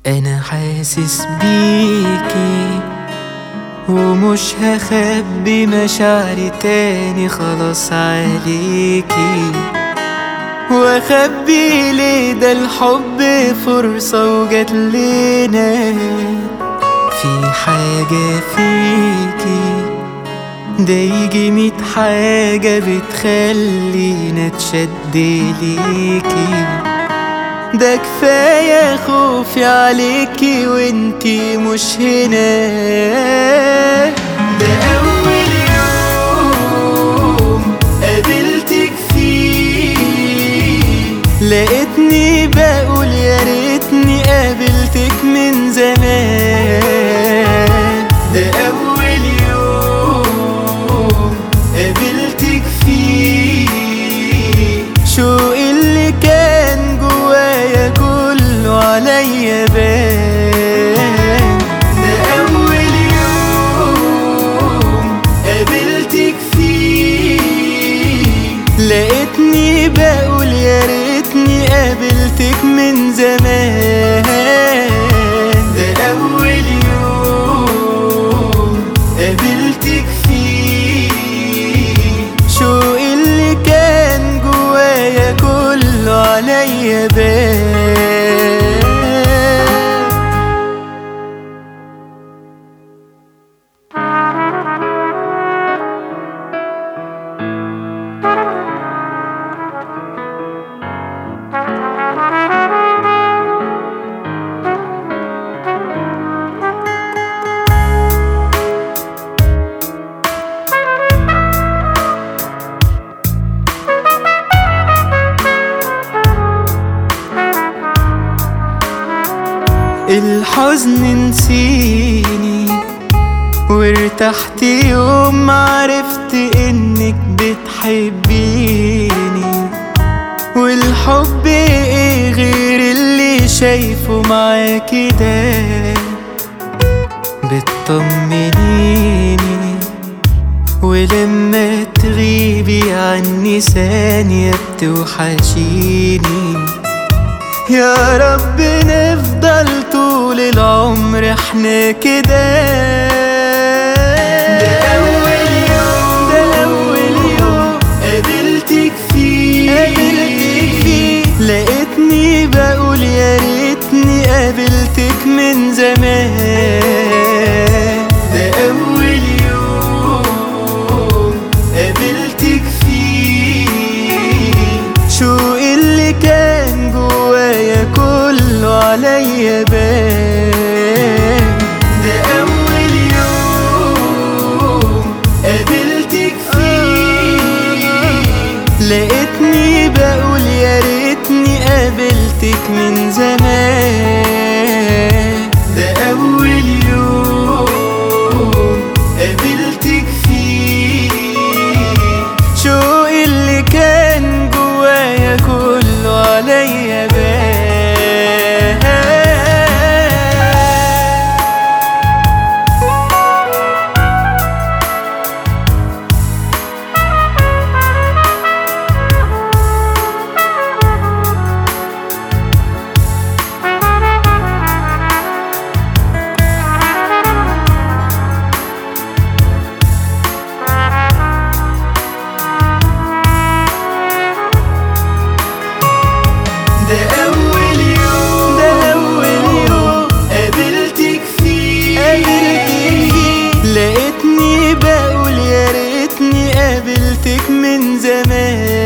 انا حاسس بيكي ومش هخبي مشاعري تاني خلاص عليكي واخبي ليه ده الحب فرصة وجات لنا في حاجة فيكي ده يجي ميت حاجة بتخلينا اتشد ليكي ده كفاية خوفي عليكي وانتي مش هنا ده أول يوم قابلتك فيه لقيتني بقول يا ريتني قابلتك من زمان ده أول يوم قابلتك فيه شوق اللي كان جوايا كله عليا بان ده أول يوم قابلتك فيه لقيتني بقول يا ريتني قابلتك من زمان ده أول يوم قابلتك فيه شوق اللي كان جوايا كله عليا بان الحزن نسيني وارتحت يوم ما عرفت انك بتحبيني والحب ايه غير اللي شايفه معاكي ده بتطمنيني ولما تغيبي عني ثانية بتوحشيني يا رب نفضل طول العمر احنا كده ده أول يوم ده أول يوم قابلتك فيه قابلتك فيه لقيتني بقول يا ريتني قابلتك من زمان ده أول يوم قابلتك فيه شوق اللي كان جوايا كله عليا بان ده أول يوم قابلتك فيه لقيتني بقول يا ريتني قابلتك من زمان ده أول يوم قابلتك فيه شوق اللي كان جوايا كله عليا بان ده أول يوم ده أول يوم قابلتك فيه قابلتك فيه لقيتني بقول يا ريتني قابلتك من زمان